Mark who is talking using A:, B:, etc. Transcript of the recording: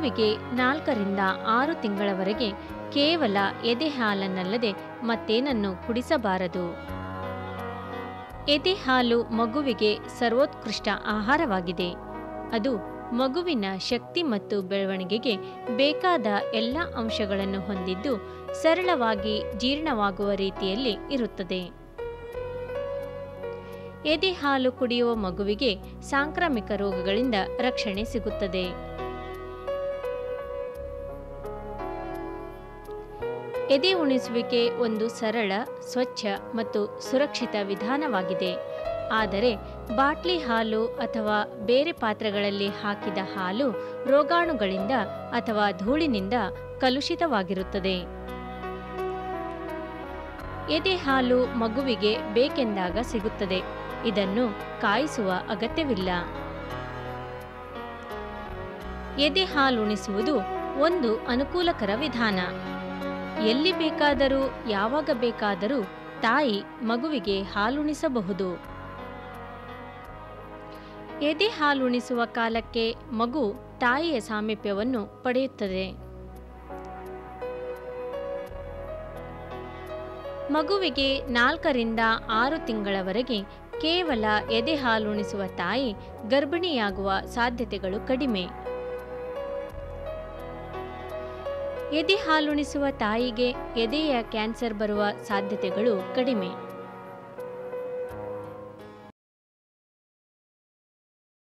A: ಮಗುವಿಗೆ ನಾಲ್ಕರಿಂದ ಆರು ತಿಂಗಳವರೆಗೆ ಕೇವಲ ಎದೆ ಹಾಲನ್ನಲ್ಲದೆ ಮತ್ತೇನನ್ನು ಕುಡಿಸಬಾರದು ಎದೆ ಹಾಲು ಮಗುವಿಗೆ ಸರ್ವೋತ್ಕೃಷ್ಟ ಆಹಾರವಾಗಿದೆ ಅದು ಮಗುವಿನ ಶಕ್ತಿ ಮತ್ತು ಬೆಳವಣಿಗೆಗೆ ಬೇಕಾದ ಎಲ್ಲ ಅಂಶಗಳನ್ನು ಹೊಂದಿದ್ದು ಸರಳವಾಗಿ ಜೀರ್ಣವಾಗುವ ರೀತಿಯಲ್ಲಿ ಇರುತ್ತದೆ ಎದೆ ಹಾಲು ಕುಡಿಯುವ ಮಗುವಿಗೆ ಸಾಂಕ್ರಾಮಿಕ ರೋಗಗಳಿಂದ ರಕ್ಷಣೆ ಸಿಗುತ್ತದೆ ಎದೆ ಉಣಿಸುವಿಕೆ ಒಂದು ಸರಳ ಸ್ವಚ್ಛ ಮತ್ತು ಸುರಕ್ಷಿತ ವಿಧಾನವಾಗಿದೆ ಆದರೆ ಬಾಟ್ಲಿ ಹಾಲು ಅಥವಾ ಬೇರೆ ಪಾತ್ರೆಗಳಲ್ಲಿ ಹಾಕಿದ ಹಾಲು ರೋಗಾಣುಗಳಿಂದ ಅಥವಾ ಧೂಳಿನಿಂದ ಕಲುಷಿತವಾಗಿರುತ್ತದೆ ಎದೆ ಹಾಲು ಮಗುವಿಗೆ ಬೇಕೆಂದಾಗ ಸಿಗುತ್ತದೆ ಇದನ್ನು ಕಾಯಿಸುವ ಅಗತ್ಯವಿಲ್ಲ ಎದೆ ಹಾಲುಣಿಸುವುದು ಒಂದು ಅನುಕೂಲಕರ ವಿಧಾನ ಎಲ್ಲಿ ಬೇಕಾದರೂ ಯಾವಾಗ ಬೇಕಾದರೂ ತಾಯಿ ಮಗುವಿಗೆ ಹಾಲುಣಿಸಬಹುದು ಎದೆ ಹಾಲುಣಿಸುವ ಕಾಲಕ್ಕೆ ಮಗು ತಾಯಿಯ ಸಾಮೀಪ್ಯವನ್ನು ಪಡೆಯುತ್ತದೆ ಮಗುವಿಗೆ ನಾಲ್ಕರಿಂದ ಆರು ತಿಂಗಳವರೆಗೆ ಕೇವಲ ಎದೆ ಹಾಲುಣಿಸುವ ತಾಯಿ ಗರ್ಭಿಣಿಯಾಗುವ ಸಾಧ್ಯತೆಗಳು ಕಡಿಮೆ ಎದೆ ಹಾಲುಣಿಸುವ ತಾಯಿಗೆ ಎದೆಯ ಕ್ಯಾನ್ಸರ್ ಬರುವ ಸಾಧ್ಯತೆಗಳು ಕಡಿಮೆ